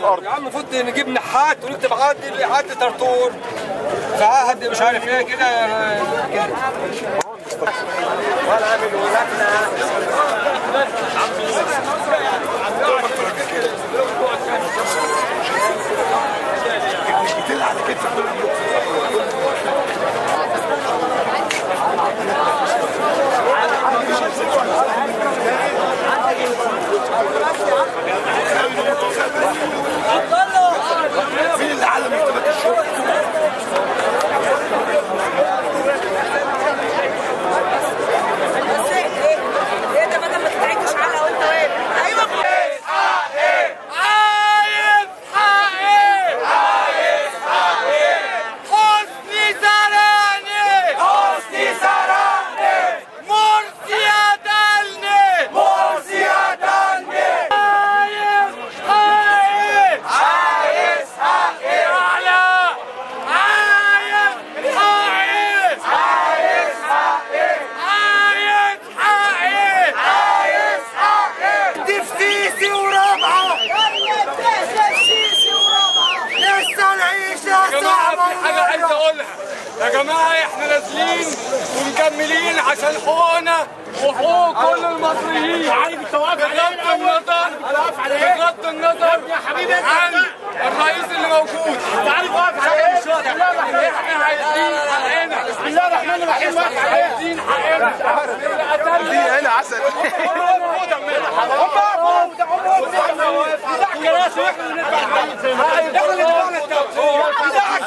الارض يا عم المفروض نجيب نحات ونكتب عقد عقد ترتور في عهد مش عارف ايه كده كده بس ايه ايه ده بدل ما تتعكش على وانت واقف ايوه عايز حقي عايز حقي حسني سرقني حسني سرقني مرسي قتلني مرسي قتلني عايز حقي عايز حقي على عايز حقي عايز حقي عايز حقي عايز حقي تفتيسي ورابعه لسه العيشة يا جماعه في حاجه عايز اقولها يا جماعه احنا نازلين ومكملين عشان حقوقنا وحقوق كل المصريين عارف انت واقف بغض النظر بغض النظر يا حبيبي انت عن الرئيس اللي موجود انت عارف واقف على ايه بسم الله الرحمن احنا عايزين حقنا بسم الله الرحمن الرحيم واقف على ايه عايزين حقنا اللي قتلنا هنا عسل كراسي واحنا اللي ندفع احنا اللي ندفع